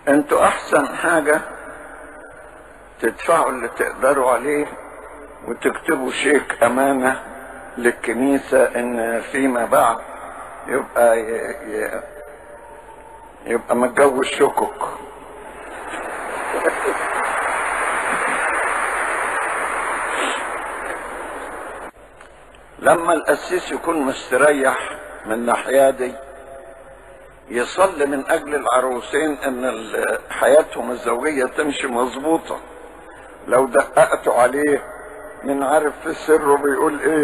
انتوا احسن حاجة تدفعوا اللي تقدروا عليه وتكتبوا شيك امانة للكنيسة ان فيما بعد يبقى ي... ي... يبقى متجوز شكك لما القسيس يكون مستريح من ناحية دي يصلي من اجل العروسين ان ال- حياتهم الزوجية تمشي مظبوطة لو دققتوا عليه من عارف في سره بيقول ايه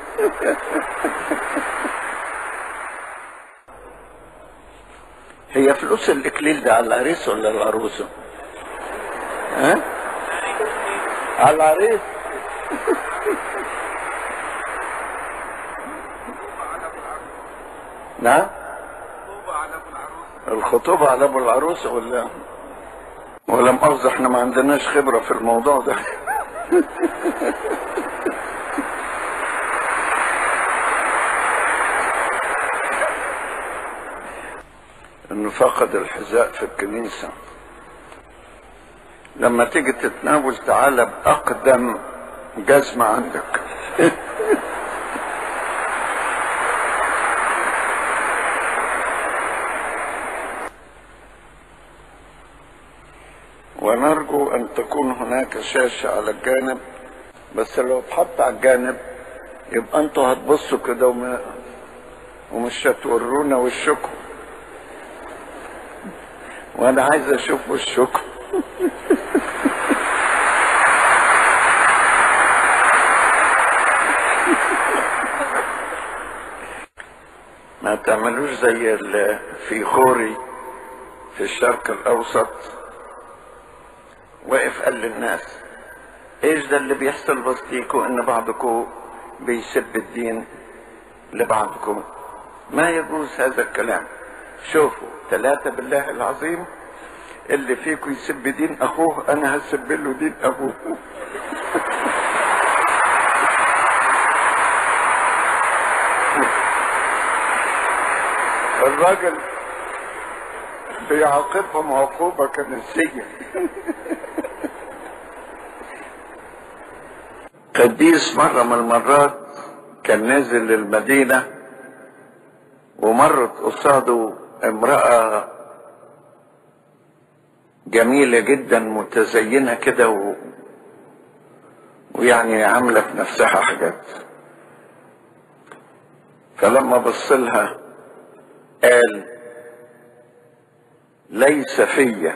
هي فلوس الاكليل ده على العريس ولا العروسه ها على العريس نعم الخطوبة على ابو العروسة ولا ولا مؤاخذة احنا ما عندناش خبرة في الموضوع ده انه فقد الحذاء في الكنيسة لما تيجي تتناول تعالى بأقدم جزمة عندك ونرجو أن تكون هناك شاشة على الجانب بس لو اتحط على الجانب يبقى انتوا هتبصوا كده وم... ومش هتورونا وشكم وانا عايز اشوف وشكم ما تعملوش زي ال- في خوري في الشرق الاوسط وقف قال للناس ايش ده اللي بيحصل وسطيكم ان بعضكم بيسب الدين لبعضكم ما يجوز هذا الكلام شوفوا ثلاثة بالله العظيم اللي فيكم يسب دين اخوه انا هسب له دين ابوه الراجل بيعاقبهم عقوبة كنسية قديس مرة من المرات كان نازل للمدينة ومرت قصاده امرأة جميلة جدا متزينة كده و... ويعني عاملة في نفسها حاجات فلما بص لها قال ليس في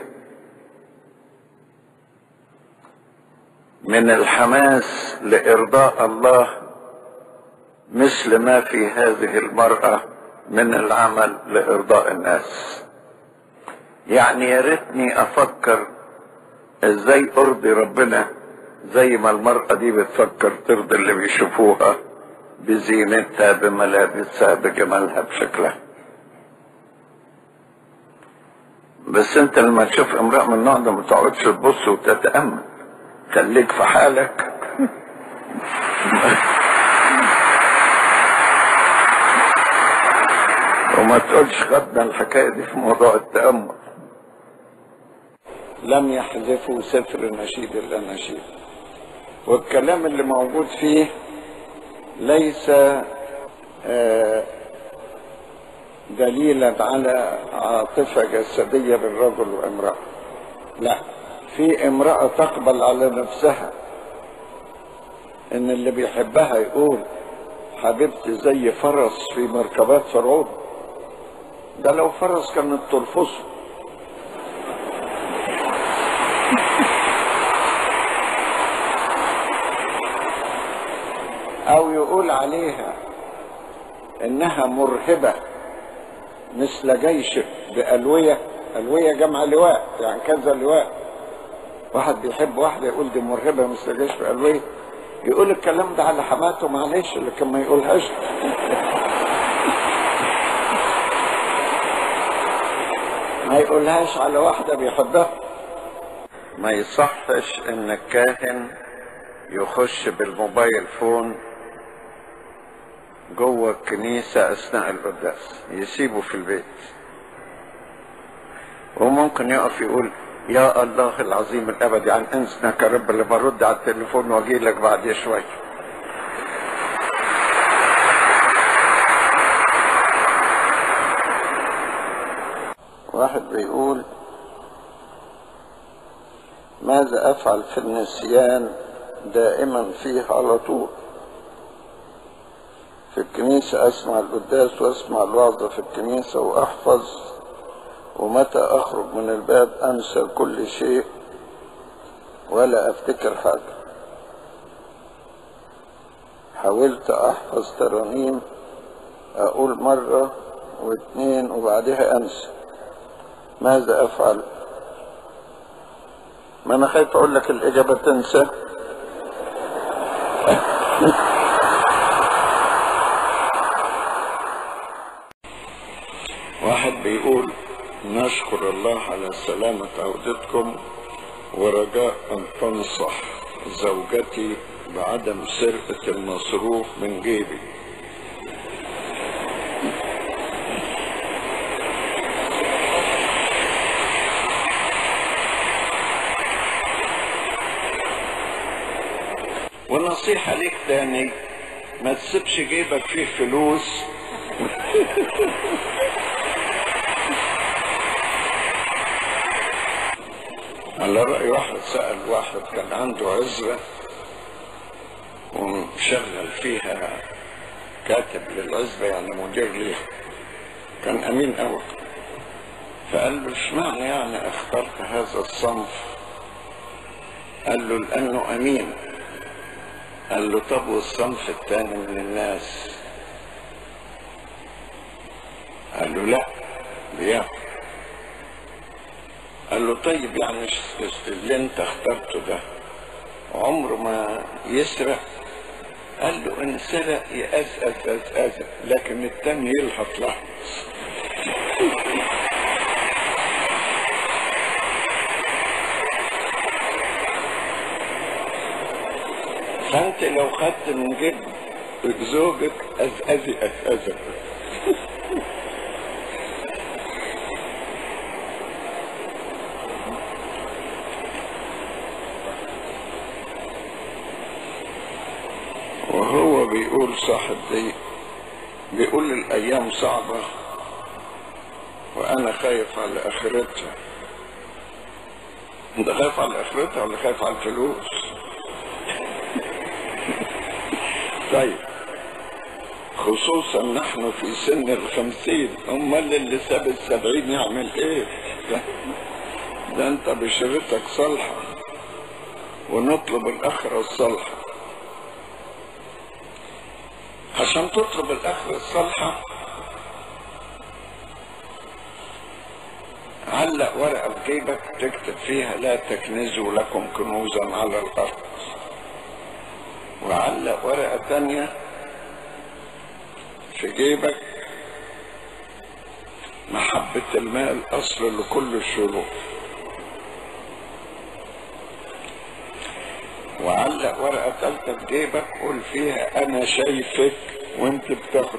من الحماس لإرضاء الله مثل ما في هذه المرأة من العمل لإرضاء الناس يعني يا ريتني أفكر إزاي أرضي ربنا زي ما المرأة دي بتفكر ترضي اللي بيشوفوها بزينتها بملابسها بجمالها بشكلها بس انت لما تشوف امرأة من النوع ده ما تقعدش تبص وتتأمل خليك في حالك وما تقولش خدنا الحكاية دي في موضوع التأمل لم يحذفوا سفر نشيد الأناشيد والكلام اللي موجود فيه ليس آه، دليلا على عاطفة جسدية بالرجل وامرأة لا في امرأة تقبل على نفسها ان اللي بيحبها يقول حبيبتي زي فرس في مركبات فرعون ده لو فرس كانت ترفصه او يقول عليها انها مرهبة مثل جيش بألوية ألوية جمع لواء يعني كذا لواء واحد بيحب واحدة يقول دي مرهبة مثل جيش بألوية يقول الكلام ده على حماته معلش لكن ما يقولهاش ما يقولهاش على واحدة بيحبها ما يصحش ان الكاهن يخش بالموبايل فون جوه الكنيسة أثناء القداس يسيبه في البيت وممكن يقف يقول يا الله العظيم الابدي عن انسنك يا رب اللي برد على التليفون واجي لك بعد شويه واحد بيقول ماذا افعل في النسيان دائما فيه على طول في الكنيسة اسمع القداس واسمع الوعظة في الكنيسة واحفظ ومتى اخرج من الباب انسى كل شيء ولا افتكر حاجة حاولت احفظ ترانيم اقول مرة واثنين وبعدها انسى ماذا افعل ما انا خايف اقول لك الاجابة تنسى واحد بيقول نشكر الله على سلامة عودتكم ورجاء أن تنصح زوجتي بعدم سرقة المصروف من جيبي ونصيحة ليك تاني ما تسيبش جيبك فيه فلوس على رأي واحد سأل واحد كان عنده عزبة ومشغل فيها كاتب للعزبة يعني مدير ليها كان أمين أوي فقال له اشمعنى يعني اخترت هذا الصنف قال له لأنه أمين قال له طب والصنف التاني من الناس قال له لا بياكل قال له طيب يعني اللي انت اخترته ده عمره ما يسرق قال له ان سرق يأزأز أزأز لكن التاني يلهط لهط فانت لو خدت من جيب زوجك أزأزي أزأزك وهو بيقول صاحب دي بيقول الايام صعبة وانا خايف على اخرتها انت خايف على اخرتها ولا خايف على الفلوس طيب خصوصا نحن في سن الخمسين امال اللي ساب السبعين يعمل ايه ده, ده انت بشرتك صالحة ونطلب الاخرة الصالحة عشان تطلب الآخرة الصالحة علق ورقة في جيبك تكتب فيها لا تكنزوا لكم كنوزا على الأرض وعلق ورقة تانية في جيبك محبة المال أصل لكل الشرور وعلق ورقة تالتة في جيبك قول فيها أنا شايفك وأنت بتاخد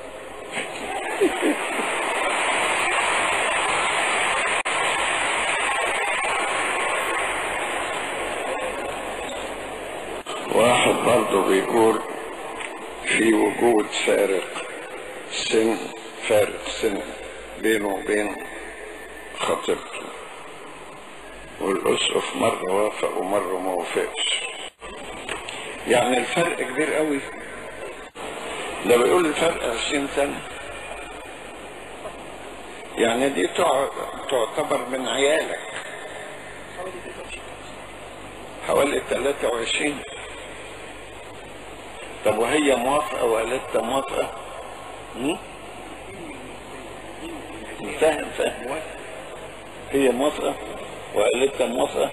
واحد برضه بيقول في وجود فارق سن فارق سن بينه وبين خطيبته والأسقف مرة وافق ومرة ما وافقش يعني الفرق كبير قوي ده بيقول الفرق عشرين سنة يعني دي تعتبر من عيالك حوالي 23 طب وهي موافقة وقالت موافقة؟ فاهم فاهم هي موافقة وقالت موافقة؟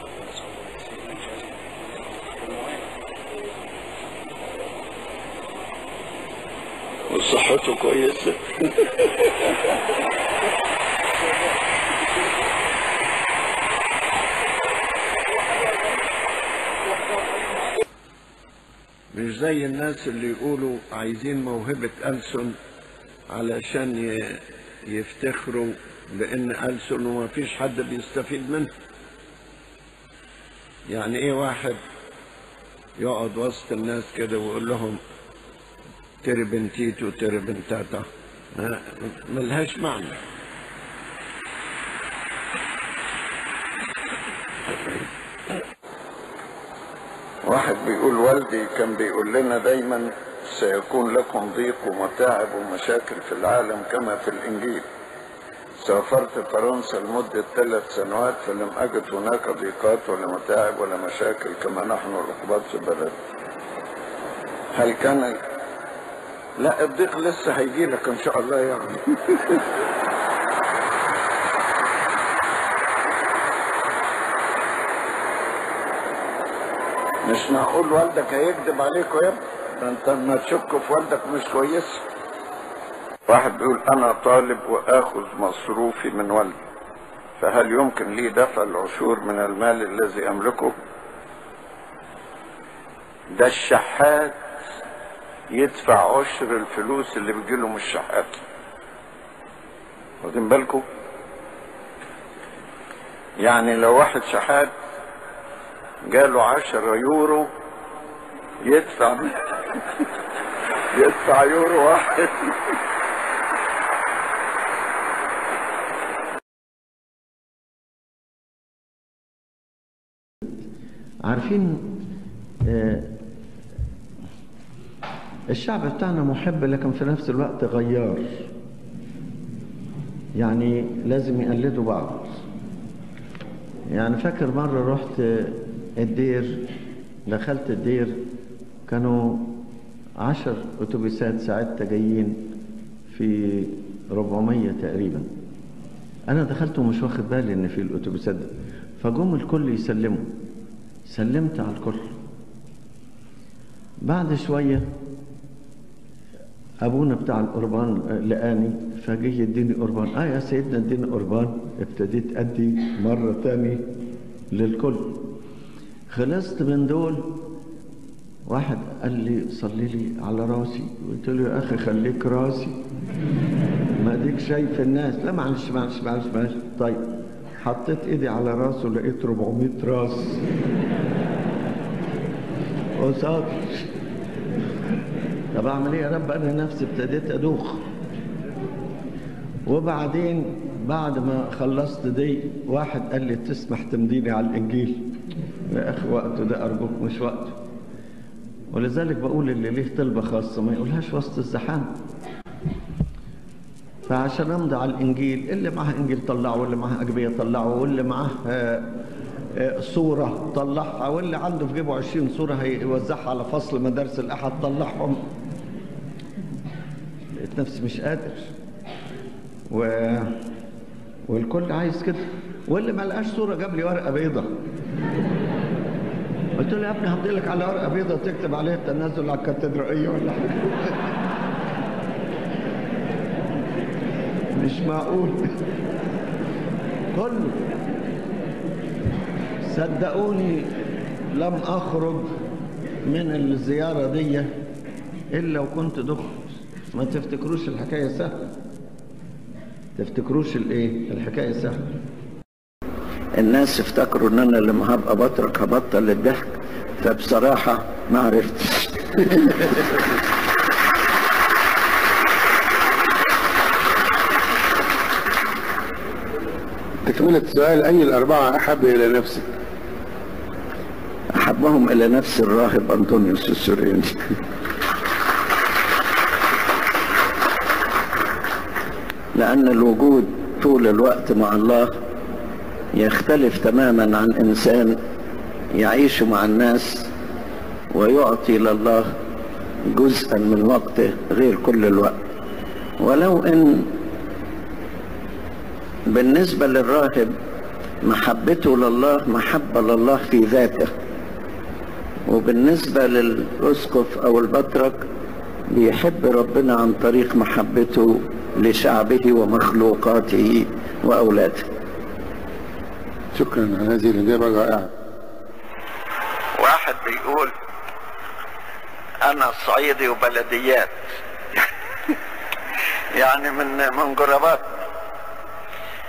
وصحته كويسة مش زي الناس اللي يقولوا عايزين موهبة ألسن علشان يفتخروا لان ألسن ما فيش حد بيستفيد منه يعني ايه واحد يقعد وسط الناس كده ويقول لهم تربنتيتو تربنتاتا ما- ملهاش معنى واحد بيقول والدي كان بيقول لنا دايما سيكون لكم ضيق ومتاعب ومشاكل في العالم كما في الإنجيل سافرت فرنسا لمدة ثلاث سنوات فلم أجد هناك ضيقات ولا متاعب ولا مشاكل كما نحن الرقبات في البلد هل كان لا الضيق لسه هيجي لك ان شاء الله يعني مش معقول والدك هيكذب عليك يا ابني ده انت ما تشك في والدك مش كويس واحد بيقول انا طالب واخذ مصروفي من والدي فهل يمكن لي دفع العشور من المال الذي املكه ده الشحات يدفع عشر الفلوس اللي بيجيله من الشحات واخدين بالكم يعني لو واحد شحات جاله عشرة يورو يدفع يدفع يورو واحد عارفين آه، الشعب بتاعنا محب لكن في نفس الوقت غيار يعني لازم يقلدوا بعض يعني فاكر مرة رحت الدير دخلت الدير كانوا عشر أتوبيسات ساعتها جايين في 400 تقريبا أنا دخلت ومش واخد بالي إن في الأتوبيسات دي فجم الكل يسلموا سلمت على الكل بعد شوية أبونا بتاع القربان لقاني فجه يديني قربان آه يا سيدنا اديني قربان ابتديت أدي مرة تاني للكل خلصت من دول واحد قال لي صلي لي على راسي قلت له يا أخي خليك راسي ما ديك شايف الناس لا معلش معلش معلش معلش طيب حطيت ايدي على راسه لقيت 400 راس قصاد طب اعمل ايه يا رب انا نفسي ابتديت ادوخ وبعدين بعد ما خلصت دي واحد قال لي تسمح تمديني على الانجيل يا اخي وقته ده ارجوك مش وقته ولذلك بقول اللي ليه طلبه خاصه ما يقولهاش وسط الزحام فعشان امضي على الانجيل اللي معاه انجيل طلعه واللي معاه اجبيه طلعه واللي معاه آه، آه، صوره طلعها واللي عنده في جيبه 20 صوره هيوزعها على فصل مدارس الاحد طلعهم لقيت نفسي مش قادر و... والكل عايز كده واللي ما لقاش صوره جاب لي ورقه بيضه قلت له يا ابني همضي لك على ورقه بيضه تكتب عليها التنازل على الكاتدرائيه ولا حاجه مش معقول كله صدقوني لم اخرج من الزيارة دي الا وكنت دخت ما تفتكروش الحكاية سهلة تفتكروش الايه الحكاية سهلة الناس افتكروا ان انا لما هبقى بترك هبطل الضحك فبصراحة ما عرفتش تكملة السؤال أي الأربعة أحب إلى نفسك؟ احبهم الى نفس الراهب انطونيوس السورياني لان الوجود طول الوقت مع الله يختلف تماما عن انسان يعيش مع الناس ويعطي لله جزءا من وقته غير كل الوقت ولو ان بالنسبه للراهب محبته لله محبه لله في ذاته وبالنسبة للأسقف أو البطرك بيحب ربنا عن طريق محبته لشعبه ومخلوقاته وأولاده شكرا على هذه الإجابة الرائعة واحد بيقول أنا صعيدي وبلديات يعني من من جربات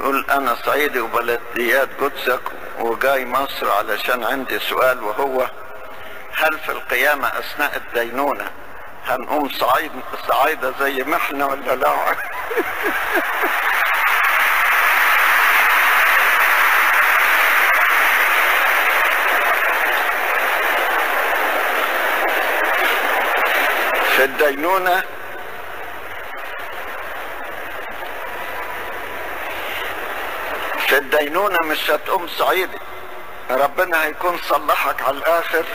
بيقول انا صعيدي وبلديات قدسك وجاي مصر علشان عندي سؤال وهو هل في القيامة اثناء الدينونة هنقوم صعيد صعايدة زي ما احنا ولا لا في الدينونة في الدينونة مش هتقوم صعيدي ربنا هيكون صلحك على الآخر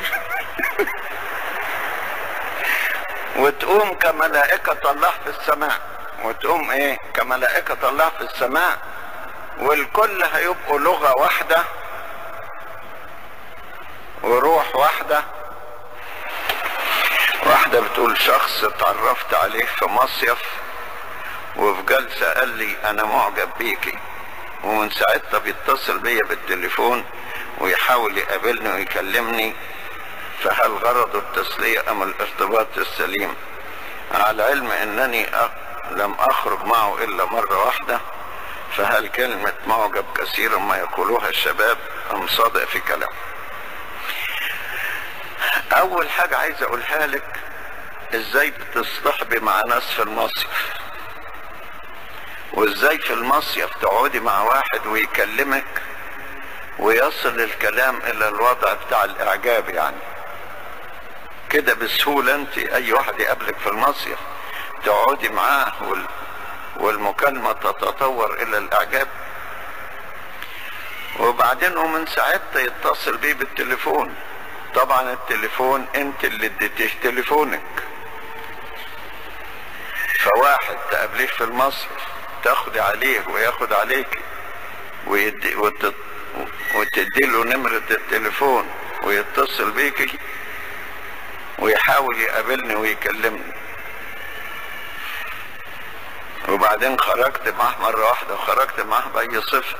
وتقوم كملائكة الله في السماء وتقوم ايه كملائكة الله في السماء والكل هيبقوا لغة واحدة وروح واحدة واحدة بتقول شخص اتعرفت عليه في مصيف وفي جلسة قال لي انا معجب بيكي ومن ساعتها بيتصل بيا بالتليفون ويحاول يقابلني ويكلمني فهل غرضه التسلية ام الارتباط السليم على علم انني أ... لم اخرج معه الا مرة واحدة فهل كلمة معجب كثيرا ما يقولوها الشباب ام صادق في كلام اول حاجة عايز اقولها لك ازاي بتصطحبي مع ناس في المصيف وازاي في المصيف تقعدي مع واحد ويكلمك ويصل الكلام الى الوضع بتاع الاعجاب يعني كده بسهولة انت اي واحد يقابلك في المصيف تقعدي معاه وال... والمكالمة تتطور الى الاعجاب وبعدين ومن ساعتها يتصل بيه بالتليفون طبعا التليفون انت اللي اديتيه تليفونك فواحد تقابليه في المصيف تاخدي عليه وياخد عليك ويدي وتت... وتدي له نمرة التليفون ويتصل بيكي ويحاول يقابلني ويكلمني وبعدين خرجت معاه مرة واحدة وخرجت معاه بأي صفة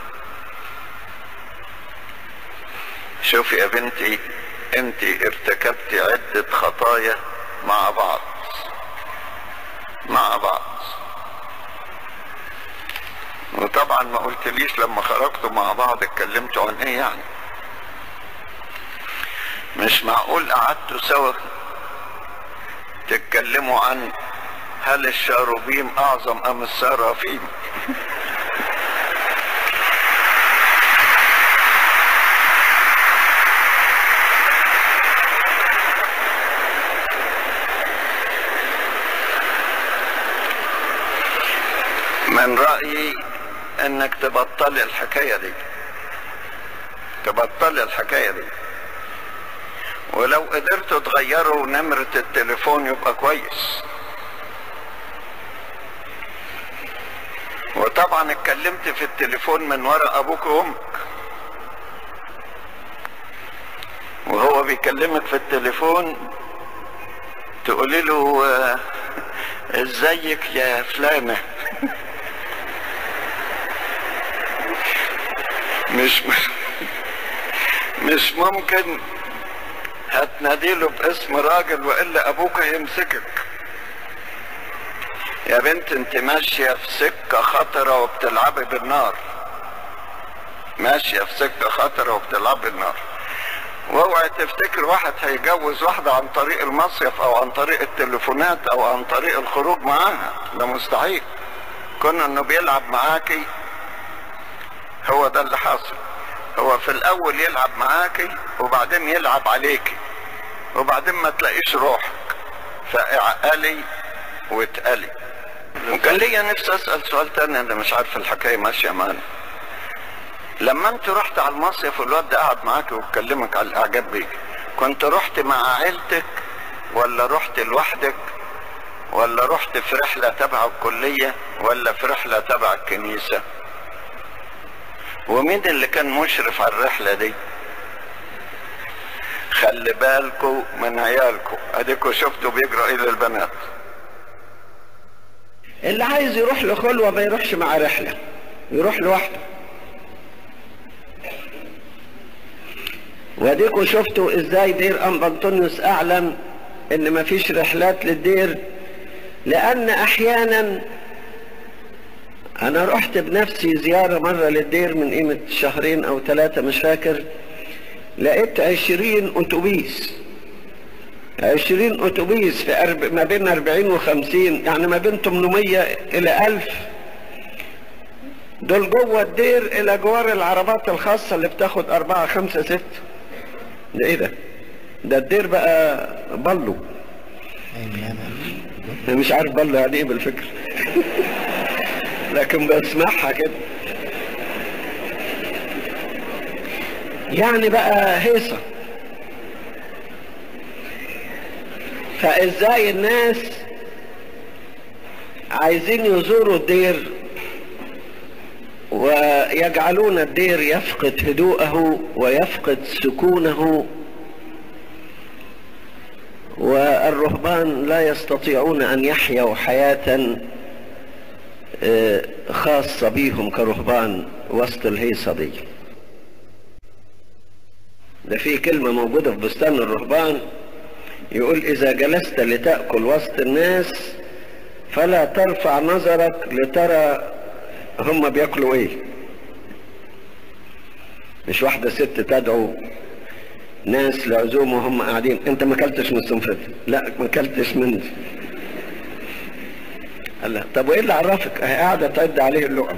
شوفي يا بنتي انت ارتكبتي عدة خطايا مع بعض مع بعض وطبعا ما قلتليش لما خرجتوا مع بعض اتكلمتوا عن ايه يعني مش معقول قعدتوا سوا تتكلموا عن هل الشاروبيم اعظم ام السرافيم من رأيي انك تبطلي الحكاية دي تبطلي الحكاية دي ولو قدرتوا تغيروا نمرة التليفون يبقى كويس وطبعا اتكلمت في التليفون من ورا ابوك وامك وهو بيكلمك في التليفون تقولي له آه، ازيك يا فلانة مش مش ممكن هتناديله باسم راجل والا ابوك هيمسكك يا بنت انت ماشية في سكة خطرة وبتلعبي بالنار ماشية في سكة خطرة وبتلعبي بالنار واوعي تفتكر واحد هيجوز واحدة عن طريق المصيف او عن طريق التليفونات او عن طريق الخروج معاها ده مستحيل كنا انه بيلعب معاكي هو ده اللي حاصل هو في الاول يلعب معاكي وبعدين يلعب عليكي وبعدين ما تلاقيش روحك فاعقلي واتقلي وكان ليا نفسي اسال سؤال تاني انا مش عارف الحكايه ماشيه معانا لما انت رحت على المصيف والواد ده قعد معاك واتكلمك على الاعجاب بيك كنت رحت مع عيلتك ولا رحت لوحدك ولا رحت في رحله تبع الكليه ولا في رحله تبع الكنيسه ومين اللي كان مشرف على الرحله دي خلي بالكوا من عيالكوا اديكوا شفتوا بيجروا ايه للبنات اللي عايز يروح لخلوة ما يروحش مع رحلة يروح لوحده واديكوا شفتوا ازاي دير ام بنطونيوس اعلن ان مفيش رحلات للدير لان احيانا انا رحت بنفسي زيارة مرة للدير من قيمة شهرين او ثلاثة مش فاكر لقيت عشرين اتوبيس عشرين اتوبيس في أرب... ما بين اربعين وخمسين يعني ما بين 800 الى الف دول جوه الدير الى جوار العربات الخاصة اللي بتاخد اربعة خمسة ستة ده ايه ده ده الدير بقى بلو انا مش عارف بلو يعني ايه بالفكر لكن بسمعها كده يعني بقى هيصة فازاي الناس عايزين يزوروا الدير ويجعلون الدير يفقد هدوءه ويفقد سكونه والرهبان لا يستطيعون ان يحيوا حياه آه، خاصه بهم كرهبان وسط الهيصه دي ده في كلمه موجوده في بستان الرهبان يقول اذا جلست لتاكل وسط الناس فلا ترفع نظرك لترى هم بياكلوا ايه مش واحده ست تدعو ناس لعزومه وهم قاعدين انت ما اكلتش من سنفتي لا ما اكلتش من دي. قال لها طب وايه اللي عرفك اهي قاعده تعد عليه اللقم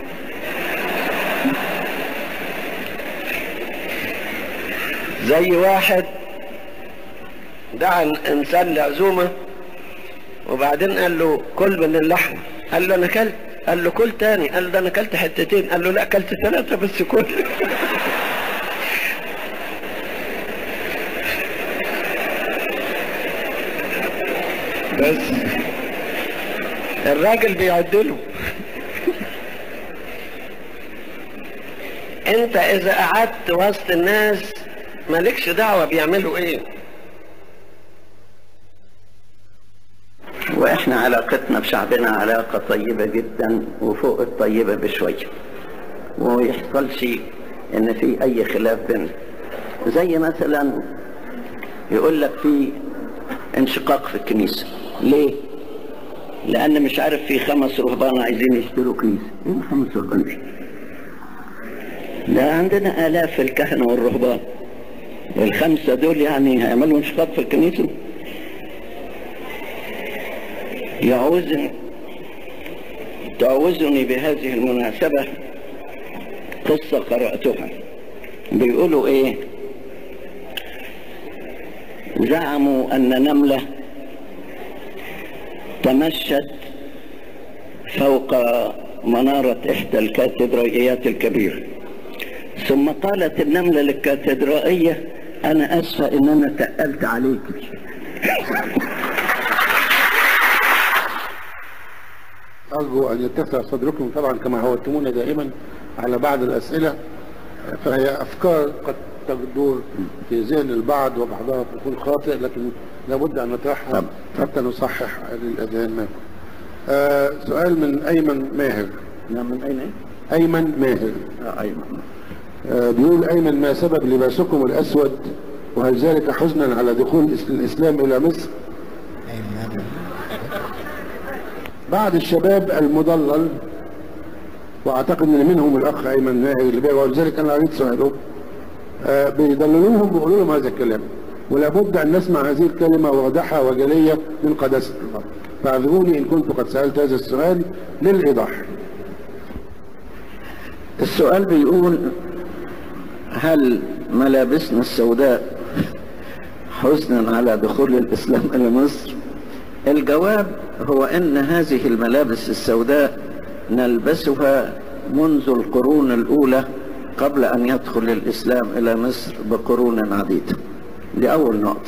زي واحد دعا انسان لعزومه وبعدين قال له كل من اللحمه قال له انا اكلت قال له كل تاني قال له ده انا اكلت حتتين قال له لا اكلت ثلاثه بس كل بس الراجل بيعدله انت اذا قعدت وسط الناس مالكش دعوة بيعملوا ايه واحنا علاقتنا بشعبنا علاقة طيبة جدا وفوق الطيبة بشوية ويحصلش ان في اي خلاف بيننا زي مثلا يقول لك في انشقاق في الكنيسة ليه؟ لأن مش عارف في خمس رهبان عايزين يشتروا كنيسة ايه خمس رهبان ده عندنا آلاف الكهنة والرهبان الخمسة دول يعني هيعملوا انشقاق في الكنيسة يعوز تعوزني بهذه المناسبة قصة قرأتها بيقولوا ايه زعموا أن نملة تمشت فوق منارة إحدى الكاتدرائيات الكبيرة ثم قالت النملة للكاتدرائية أنا أسفة إن أنا تقلت عليك أرجو أن يتسع صدركم طبعا كما هوتمونا دائما على بعض الأسئلة فهي أفكار قد تدور في ذهن البعض وبعضها تكون خاطئ لكن لابد أن نطرحها حتى نصحح للأذهان منكم. آه سؤال من أيمن ماهر نعم من أين؟ أيمن ماهر آه أيمن آه بيقول أيمن ما سبب لباسكم الأسود وهل ذلك حزنا على دخول الإسلام إلى مصر؟ بعض الشباب المضلل واعتقد ان منهم الاخ ايمن ماهر اللي بيقول ولذلك انا قريت سؤاله آه بيضللوهم بيقولوا لهم هذا الكلام ولابد ان نسمع هذه الكلمه واضحه وجليه من قداسه الله فاعذروني ان كنت قد سالت هذا السؤال للايضاح السؤال بيقول هل ملابسنا السوداء حزنا على دخول الإسلام إلى مصر الجواب هو أن هذه الملابس السوداء نلبسها منذ القرون الأولى قبل أن يدخل الإسلام إلى مصر بقرون عديدة دي أول نقطة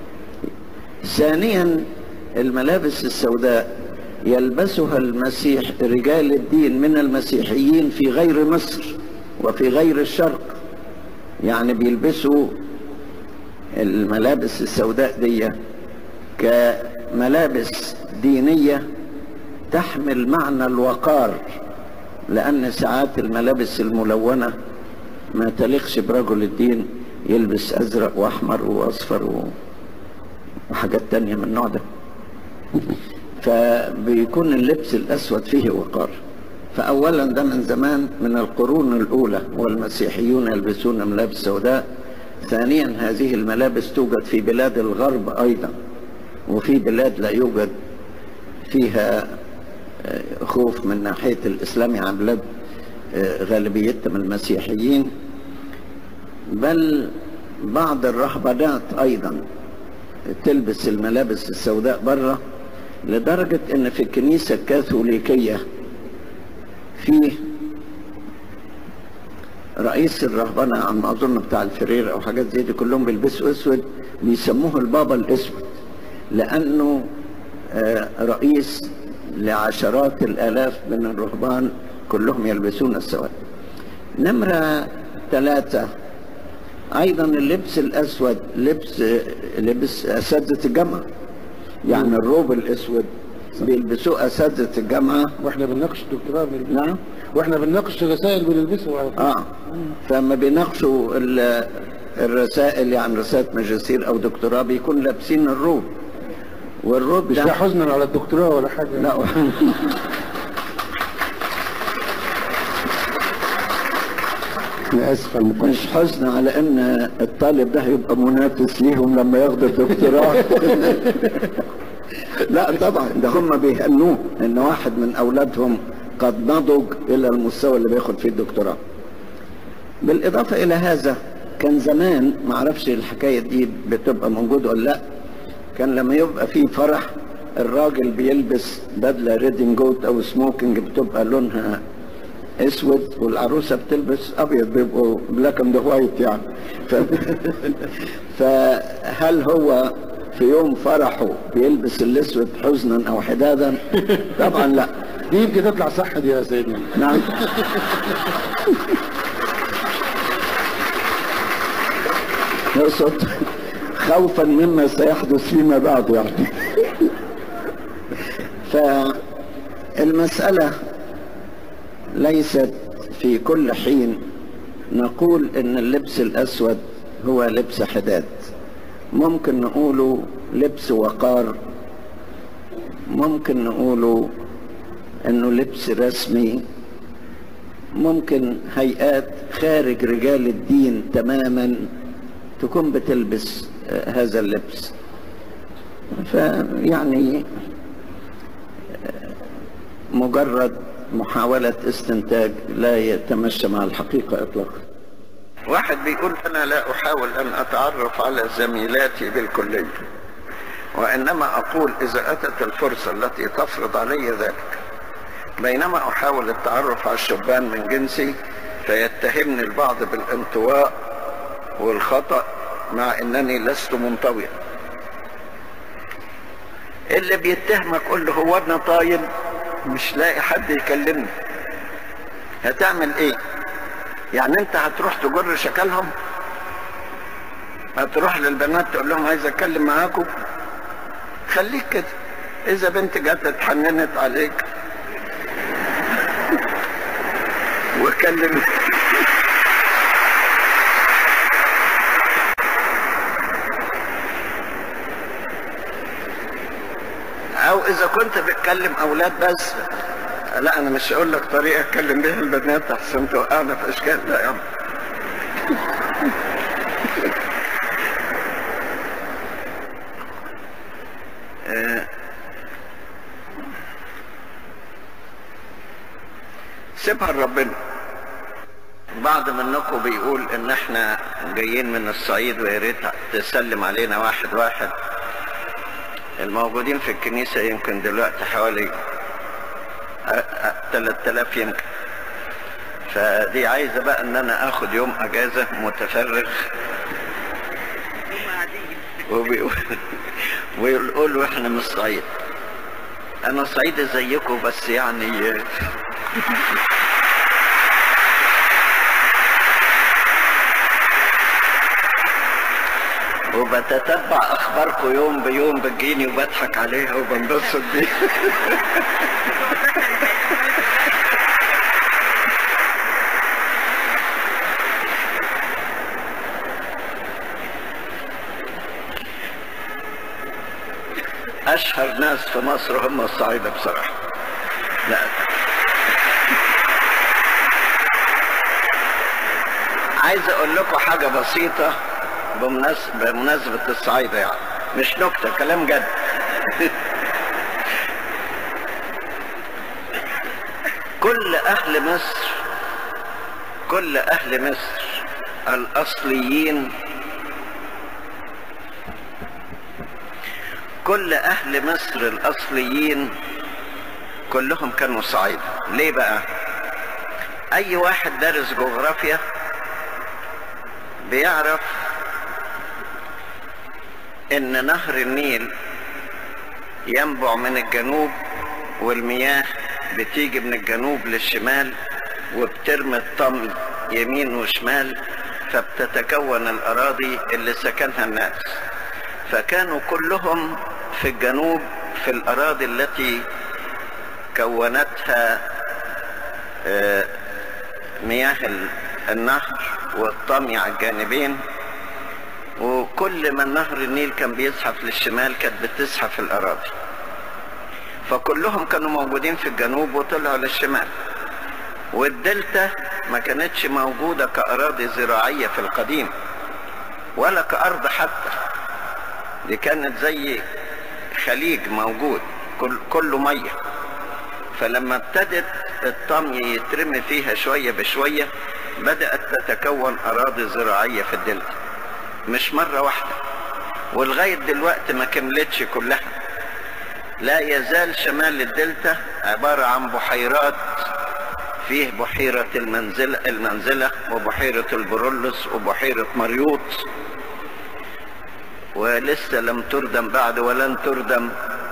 ثانيا الملابس السوداء يلبسها المسيح رجال الدين من المسيحيين في غير مصر وفي غير الشرق يعني بيلبسوا الملابس السوداء دي كملابس دينية تحمل معنى الوقار لأن ساعات الملابس الملونة ما تليقش برجل الدين يلبس أزرق وأحمر وأصفر وحاجات تانية من النوع ده فبيكون اللبس الأسود فيه وقار فأولا ده من زمان من القرون الأولى والمسيحيون يلبسون ملابس سوداء ثانيا هذه الملابس توجد في بلاد الغرب أيضا وفي بلاد لا يوجد فيها آه، خوف من ناحية الإسلام عن بلاد آه، غالبيتهم المسيحيين بل بعض الرهبانات أيضا تلبس الملابس السوداء بره لدرجة ان في الكنيسة الكاثوليكية في رئيس الرهبنة على ما اظن بتاع الفرير او حاجات زي دي كلهم بيلبسوا اسود بيسموه البابا الاسود لانه آه، رئيس لعشرات الالاف من الرهبان كلهم يلبسون السواد نمرة ثلاثة ايضا اللبس الاسود لبس لبس اساتذه الجامعه يعني الروب الاسود بيلبسوه اساتذه الجامعه واحنا بنناقش الدكتوراه بنلبسه نعم واحنا بنناقش الرسائل بنلبسه على طول. اه فلما بيناقشوا ال- الرسائل يعني رسالة ماجستير او دكتوراه بيكون لابسين الروب والروب مش ده ده حزنا على الدكتوراه ولا حاجه لا انا اسف على المقاطعه مش حزن على ان الطالب ده هيبقى منافس ليهم لما ياخد الدكتوراه لا طبعا ده هم بيهنوه ان واحد من اولادهم قد نضج الى المستوى اللي بياخد فيه الدكتوراه بالاضافه الى هذا كان زمان ما اعرفش الحكايه دي بتبقى موجوده ولا لا كان لما يبقى في فرح الراجل بيلبس بدله ريدنج جوت او سموكينج بتبقى لونها اسود والعروسه بتلبس ابيض بيبقوا بلاك اند وايت يعني ف... فهل هو في يوم فرحه بيلبس الاسود حزنا او حدادا طبعا لا دي يمكن تطلع صح دي يا سيدنا نعم يقصد خوفا مما سيحدث فيما بعد يعني فالمسألة ليست في كل حين نقول ان اللبس الاسود هو لبس حداد ممكن نقوله لبس وقار ممكن نقوله انه لبس رسمي ممكن هيئات خارج رجال الدين تماما تكون بتلبس آه، هذا اللبس فيعني آه، مجرد محاولة استنتاج لا يتمشى مع الحقيقة إطلاقا واحد بيقول أنا لا أحاول أن أتعرف على زميلاتي بالكلية وإنما أقول إذا أتت الفرصة التي تفرض علي ذلك بينما أحاول التعرف على الشبان من جنسي فيتهمني البعض بالانطواء والخطأ مع أنني لست منطويا اللي بيتهمك قول له هو أنا طايل مش لاقي حد يكلمني هتعمل ايه يعني انت هتروح تجر شكلهم هتروح للبنات تقول لهم عايز اتكلم معاكم خليك كده اذا بنت جت اتحننت عليك وكلم او اذا كنت بتكلم اولاد بس لا انا مش هقول لك طريقه اتكلم بيها البنات احسن توقعنا في اشكال لا يا عم آه، سيبها لربنا بعض منكم بيقول ان احنا جايين من الصعيد ويا ريت تسلم علينا واحد واحد الموجودين في الكنيسة يمكن دلوقتي حوالي 3000 يمكن فدي عايزة بقى ان انا اخد يوم اجازة متفرغ وبيقول ويقولوا احنا من الصعيد انا صعيدي زيكم بس يعني وبتتبع اخباركم يوم بيوم بتجيني وبضحك عليها وبنبسط بيها اشهر ناس في مصر هم الصعايده بصراحه لا عايز اقول لكم حاجة بسيطة بمناسبة, بمناسبة الصعيدة يعني مش نكتة كلام جد كل اهل مصر كل اهل مصر الاصليين كل اهل مصر الاصليين كلهم كانوا صعيدة ليه بقى اي واحد دارس جغرافيا بيعرف ان نهر النيل ينبع من الجنوب والمياه بتيجي من الجنوب للشمال وبترمي الطمي يمين وشمال فبتتكون الاراضي اللي سكنها الناس فكانوا كلهم في الجنوب في الاراضي التي كونتها آه، مياه النهر والطمي على الجانبين وكل ما نهر النيل كان بيزحف للشمال كانت بتزحف الاراضي فكلهم كانوا موجودين في الجنوب وطلعوا للشمال والدلتا ما كانتش موجودة كأراضي زراعية في القديم ولا كأرض حتى دي كانت زي خليج موجود كل كله مية فلما ابتدت الطمي يترمي فيها شوية بشوية بدأت تتكون أراضي زراعية في الدلتا مش مرة واحدة ولغاية دلوقتي ما كملتش كلها لا يزال شمال الدلتا عبارة عن بحيرات فيه بحيرة المنزلة, المنزلة وبحيرة البرولس وبحيرة مريوط ولسه لم تردم بعد ولن تردم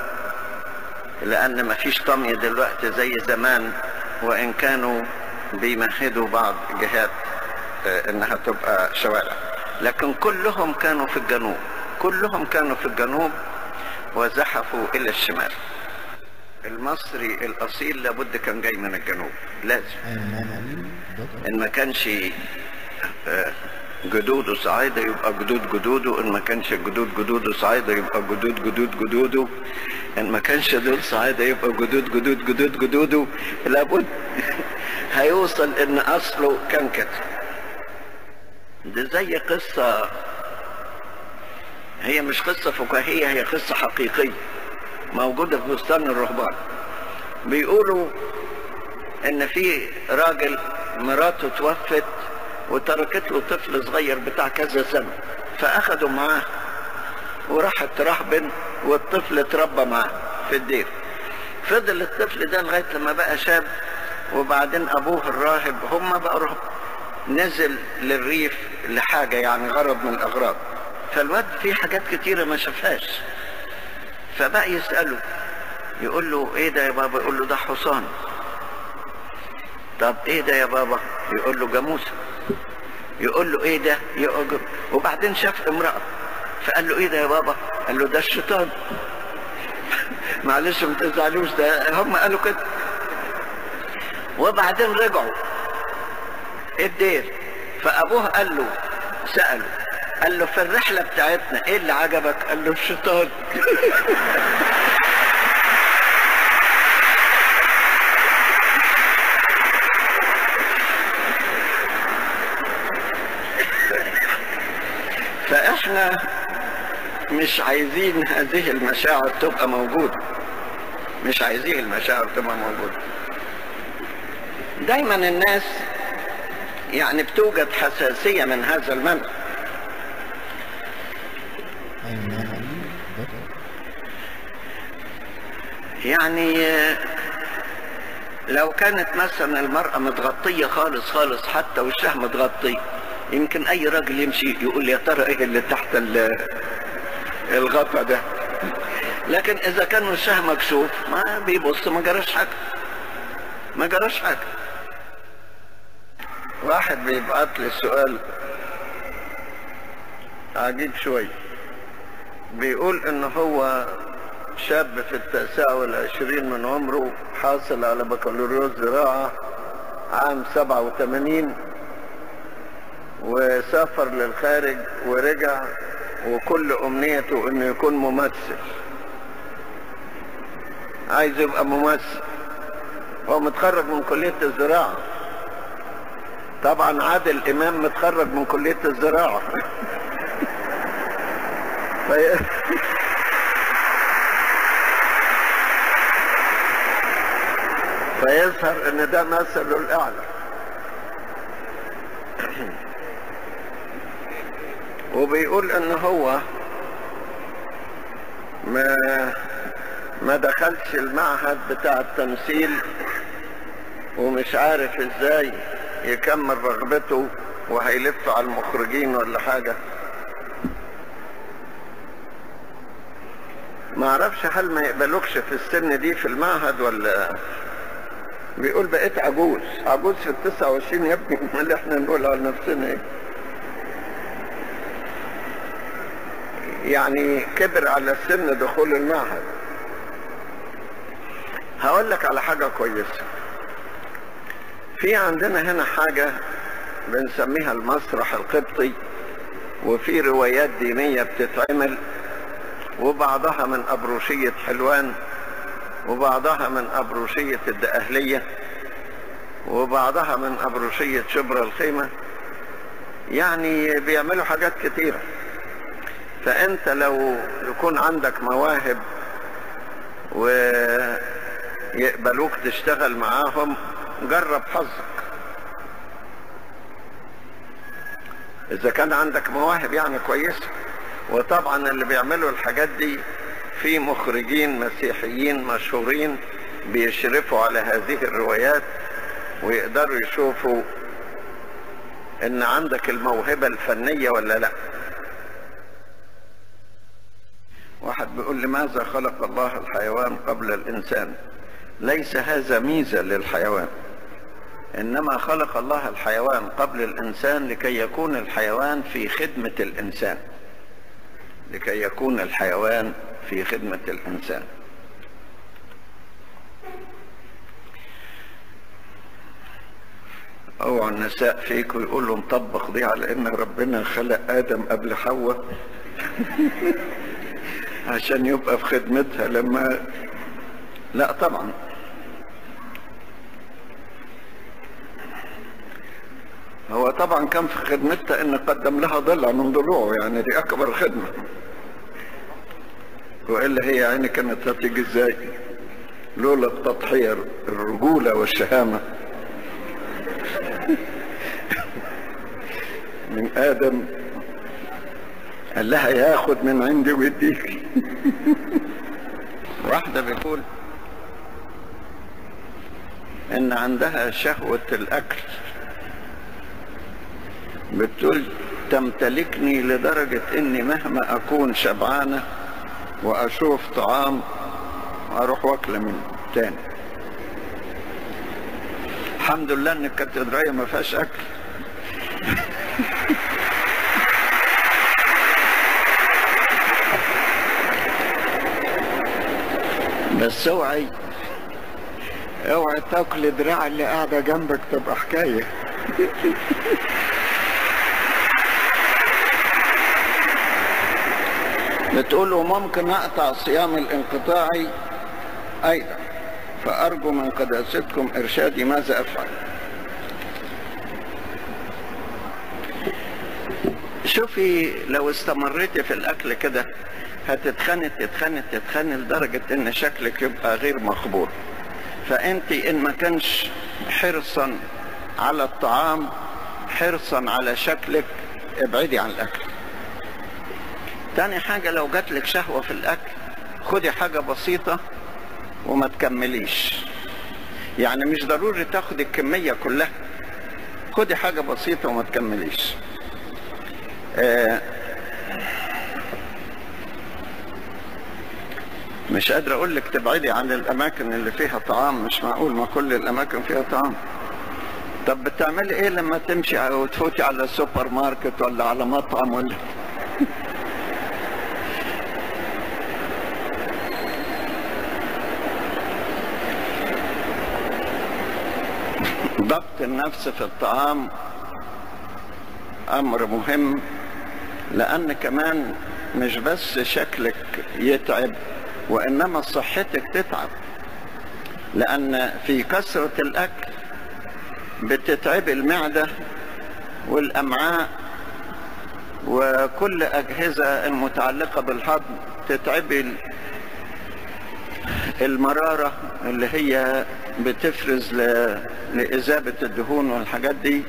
لأن مفيش طمي دلوقتي زي زمان وإن كانوا بيمهدوا بعض جهات آه، إنها تبقى شوارع لكن كلهم كانوا في الجنوب كلهم كانوا في الجنوب وزحفوا إلى الشمال المصري الأصيل لابد كان جاي من الجنوب لازم إن ما كانش آه، جدوده صعايدة يبقى جدود جدوده إن ما كانش جدود جدوده صعايدة يبقى جدود جدود جدوده إن ما كانش دول صعايدة يبقى جدود جدود جدود جدوده لابد هيوصل إن أصله كان كده ده زي قصة هي مش قصة فكاهية هي قصة حقيقية موجودة في بستان الرهبان بيقولوا ان في راجل مراته توفت وتركت له طفل صغير بتاع كذا سنة فاخدوا معاه وراحت رهبن والطفل اتربى معاه في الدير فضل الطفل ده لغاية لما بقى شاب وبعدين ابوه الراهب هم بقى رهب نزل للريف لحاجة يعني غرض من الاغراض فالواد في حاجات كتيرة ما شافهاش فبقى يسأله يقول له ايه ده يا بابا يقول له ده حصان طب ايه ده يا بابا يقول له جاموسة يقول له ايه ده يقول وبعدين شاف امرأة فقال له ايه ده يا بابا قال له ده الشيطان معلش ما تزعلوش ده هم قالوا كده وبعدين رجعوا الدير فابوه قال له سأله قال له في الرحلة بتاعتنا ايه اللي عجبك قال له الشيطان فاحنا مش عايزين هذه المشاعر تبقى موجودة مش عايزين المشاعر تبقى موجودة دايما الناس يعني بتوجد حساسية من هذا المنع يعني آه، لو كانت مثلا المرأة متغطية خالص خالص حتى وشها متغطي يمكن أي راجل يمشي يقول يا ترى إيه اللي تحت ال- الغطا ده لكن إذا كان وشها مكشوف ما بيبص ما جراش حاجة ما جراش حاجة واحد بيبعت لي سؤال عجيب شوي بيقول ان هو شاب في التاسعة والعشرين من عمره حاصل على بكالوريوس زراعة عام سبعة وثمانين وسافر للخارج ورجع وكل امنيته انه يكون ممثل عايز يبقى ممثل هو متخرج من كلية الزراعة طبعا عادل امام متخرج من كليه الزراعه في... فيظهر ان ده مثله الاعلى وبيقول ان هو ما ما دخلش المعهد بتاع التمثيل ومش عارف ازاي يكمل رغبته وهيلف على المخرجين ولا حاجة ما اعرفش هل ما يقبلوكش في السن دي في المعهد ولا بيقول بقيت عجوز عجوز في التسعة وعشرين يا ابني ما اللي احنا نقول على نفسنا ايه يعني كبر على سن دخول المعهد هقول لك على حاجة كويسة في عندنا هنا حاجة بنسميها المسرح القبطي وفي روايات دينية بتتعمل وبعضها من أبروشية حلوان وبعضها من أبروشية الدقهلية وبعضها من أبروشية شبرا الخيمة يعني بيعملوا حاجات كتيرة فأنت لو يكون عندك مواهب ويقبلوك تشتغل معاهم جرب حظك إذا كان عندك مواهب يعني كويسة وطبعا اللي بيعملوا الحاجات دي في مخرجين مسيحيين مشهورين بيشرفوا على هذه الروايات ويقدروا يشوفوا ان عندك الموهبة الفنية ولا لا واحد بيقول لماذا خلق الله الحيوان قبل الانسان ليس هذا ميزة للحيوان انما خلق الله الحيوان قبل الانسان لكي يكون الحيوان في خدمة الانسان لكي يكون الحيوان في خدمة الإنسان اوعى النساء فيك ويقولوا مطبق دي على ان ربنا خلق ادم قبل حواء عشان يبقى في خدمتها لما لا طبعا هو طبعا كان في خدمتها ان قدم لها ضلع من ضلوعه يعني دي اكبر خدمه والا هي يعني كانت هتيجي ازاي لولا التضحيه الرجوله والشهامه من ادم قال لها ياخد من عندي ويديك واحده بيقول ان عندها شهوه الاكل بتقول تمتلكني لدرجه اني مهما اكون شبعانه واشوف طعام اروح واكله منه تاني الحمد لله ان الكاتدرائيه ما فيهاش اكل بس اوعي اوعي تاكل دراع اللي قاعده جنبك تبقى حكايه بتقول وممكن اقطع صيام الانقطاعي ايضا فارجو من قداستكم ارشادي ماذا افعل شوفي لو استمريتي في الاكل كده هتتخني تتخني تتخني لدرجة ان شكلك يبقى غير مقبول فانت ان ما كانش حرصا على الطعام حرصا على شكلك ابعدي عن الاكل تاني حاجة لو جات لك شهوة في الأكل خدي حاجة بسيطة وما تكمليش يعني مش ضروري تاخد الكمية كلها خدي حاجة بسيطة وما تكمليش آه مش قادر اقول لك تبعدي عن الاماكن اللي فيها طعام مش معقول ما كل الاماكن فيها طعام طب بتعملي ايه لما تمشي او تفوتي على سوبر ماركت ولا على مطعم ولا ضبط النفس في الطعام امر مهم لان كمان مش بس شكلك يتعب وانما صحتك تتعب لان في كثرة الاكل بتتعب المعدة والأمعاء وكل أجهزة المتعلقة بالهضم تتعب ال- المرارة اللي هي بتفرز ل- لإذابة الدهون والحاجات دي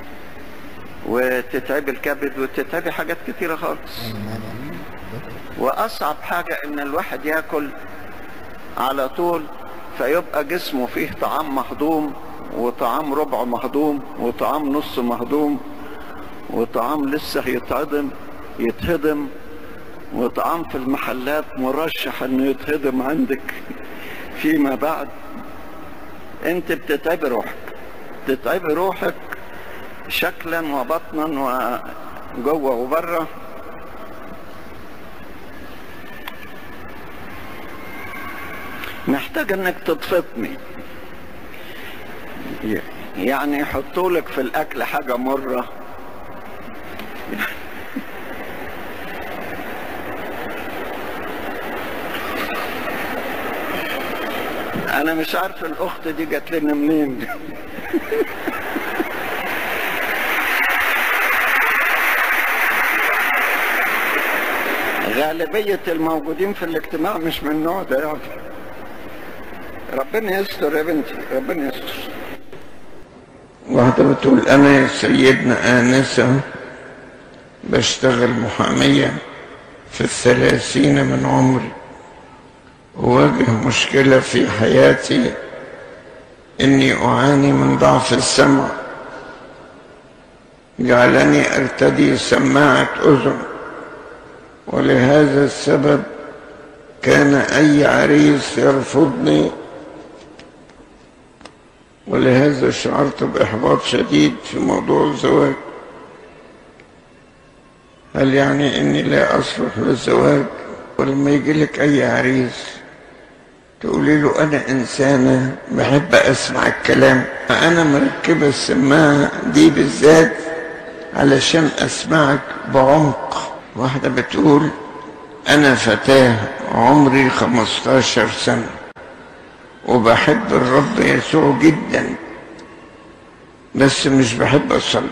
وتتعب الكبد وتتعب حاجات كتيرة خالص وأصعب حاجة إن الواحد ياكل على طول فيبقى جسمه فيه طعام مهضوم وطعام ربع مهضوم وطعام نص مهضوم وطعام لسه هيتهضم يتهضم وطعام في المحلات مرشح انه يتهضم عندك فيما بعد انت بتتعبي روحك بتتعبي روحك شكلا وبطنا وجوه وبره محتاج انك تتفطني يعني يحطوا لك في الاكل حاجه مره انا مش عارف الاخت دي جات لنا منين غالبية الموجودين في الاجتماع مش من النوع ده يعني ربنا يستر يا بنتي ربنا يستر واحدة بتقول أنا يا سيدنا آنسة بشتغل محامية في الثلاثين من عمري أواجه مشكلة في حياتي إني أعاني من ضعف السمع جعلني أرتدي سماعة أذن ولهذا السبب كان أي عريس يرفضني ولهذا شعرت بإحباط شديد في موضوع الزواج هل يعني إني لا أصلح للزواج ولما يجي لك أي عريس تقولي له أنا إنسانة بحب أسمع الكلام فأنا مركبة السماعة دي بالذات علشان أسمعك بعمق واحدة بتقول أنا فتاة عمري 15 سنة وبحب الرب يسوع جدا بس مش بحب أصلي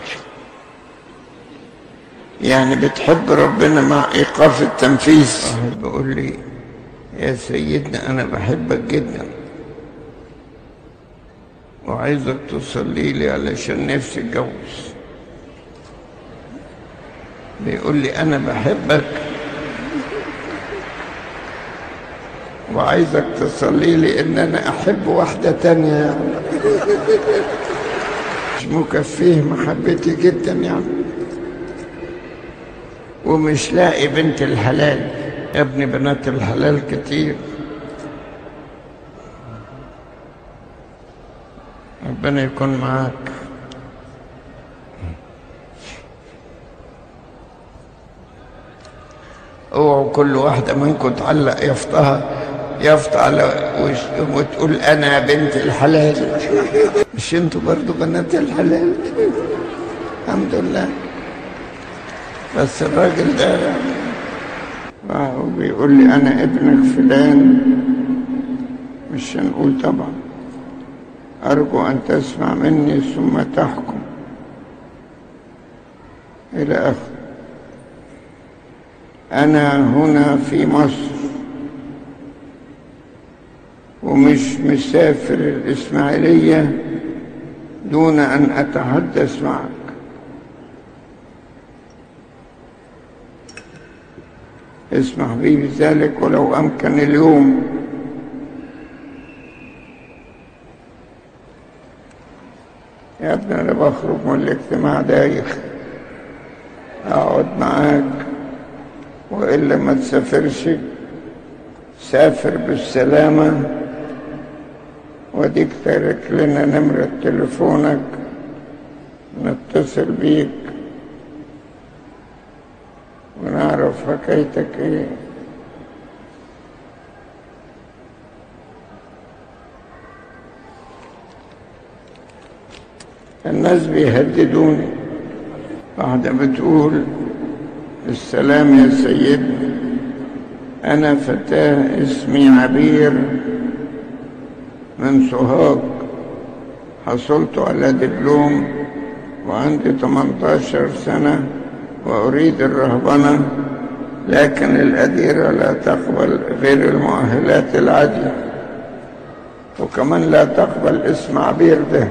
يعني بتحب ربنا مع إيقاف التنفيذ واحد بيقول لي يا سيدنا أنا بحبك جدا وعايزك تصلي لي علشان نفسي اتجوز بيقول لي أنا بحبك وعايزك تصلي لي ان انا احب واحدة تانية يعني مش مكفيه محبتي جدا يعني ومش لاقي بنت الحلال يا ابني بنات الحلال كتير ربنا يكون معاك اوعوا كل واحدة منكم تعلق يافطها يافطة على وش وتقول انا بنت الحلال مش انتوا برضو بنات الحلال الحمد لله بس الراجل ده آه، بيقول لي انا ابنك فلان مش هنقول طبعا ارجو ان تسمع مني ثم تحكم الى اخره أنا هنا في مصر ومش مسافر الإسماعيلية دون أن أتحدث معك اسمح بي بذلك ولو أمكن اليوم يا ابني أنا بخرج من الاجتماع دايخ أقعد معاك وإلا ما تسافرش سافر بالسلامة وديك تارك لنا نمرة تليفونك نتصل بيك ونعرف حكايتك ايه الناس بيهددوني واحدة بتقول السلام يا سيدنا أنا فتاة اسمي عبير من سوهاج حصلت على دبلوم وعندي 18 سنة وأريد الرهبنة لكن الأديرة لا تقبل غير المؤهلات العادية وكمان لا تقبل اسم عبير ده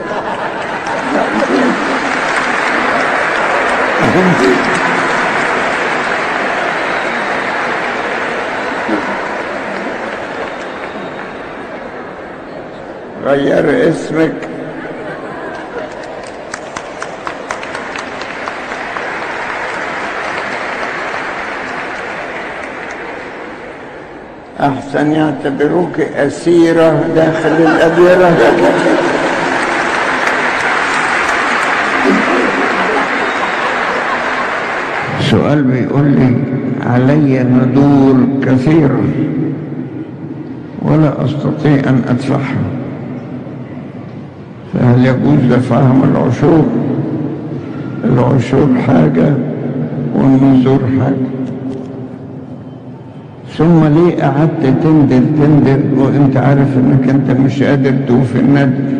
غير اسمك أحسن يعتبروك أسيرة داخل الأديرة سؤال بيقول لي علي ندور كثيرة ولا أستطيع أن أدفعها فهل يجوز دفعهم العشور العشور حاجة والنذور حاجة ثم ليه قعدت تندر تندر وانت عارف انك انت مش قادر توفي الندر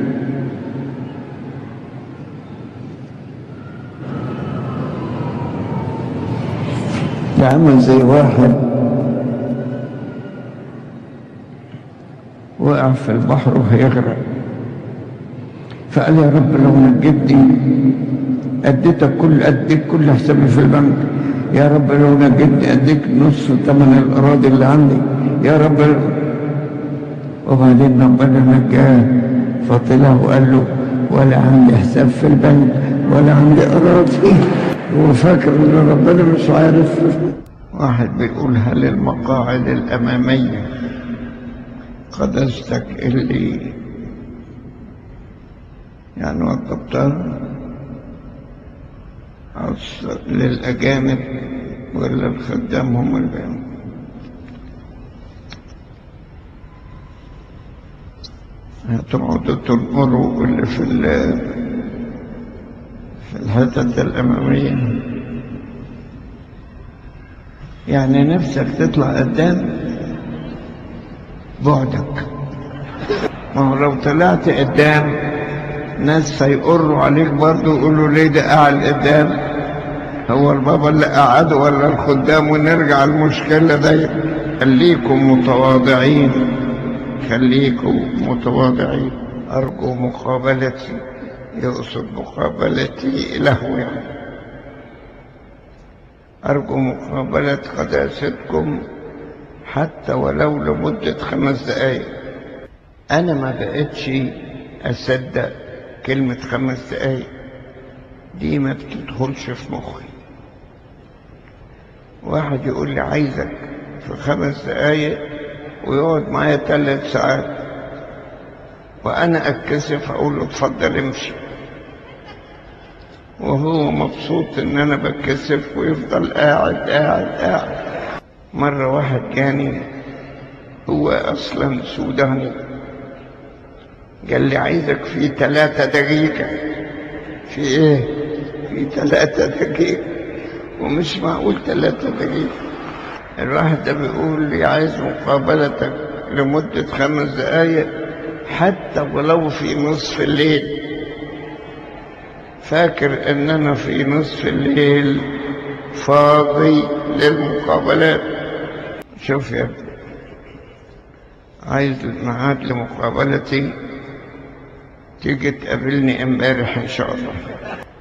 ده عمل زي واحد وقع في البحر وهيغرق فقال يا رب لو نجدني اديتك كل اديك كل حسابي في البنك يا رب لو نجدني اديك نص ثمن الاراضي اللي عندي يا رب وبعدين ربنا نجاه فطلع وقال له ولا عندي حساب في البنك ولا عندي اراضي هو فاكر ان ربنا مش عارف واحد بيقول هل المقاعد الاماميه قدستك اللي يعني وضبطها أصل للأجانب ولا الخدام هم اللي بيعملوا هتقعدوا تنقروا اللي في ال في الحتت الأمامية يعني نفسك تطلع قدام بعدك ما هو لو طلعت قدام ناس هيقروا عليك برضه يقولوا ليه ده قاعد قدام هو البابا اللي قعده ولا الخدام ونرجع المشكلة دي خليكم متواضعين خليكم متواضعين أرجو مقابلتي يقصد مقابلتي له يعني أرجو مقابلة قداستكم حتى ولو لمدة خمس دقايق أنا ما بقتش أصدق كلمة خمس دقايق دي ما بتدخلش في مخي واحد يقول لي عايزك في خمس دقايق ويقعد معايا ثلاث ساعات وأنا أتكسف أقول له اتفضل امشي وهو مبسوط إن أنا بتكسف ويفضل قاعد قاعد قاعد مرة واحد جاني هو أصلا سوداني قال لي عايزك في ثلاثة دقيقة في ايه في ثلاثة دقيقة ومش معقول ثلاثة دقيقة الواحد ده بيقول لي عايز مقابلتك لمدة خمس دقايق حتى ولو في نصف الليل فاكر ان انا في نصف الليل فاضي للمقابلات شوف يا ابني عايز الميعاد لمقابلتي تيجي تقابلني امبارح ان شاء الله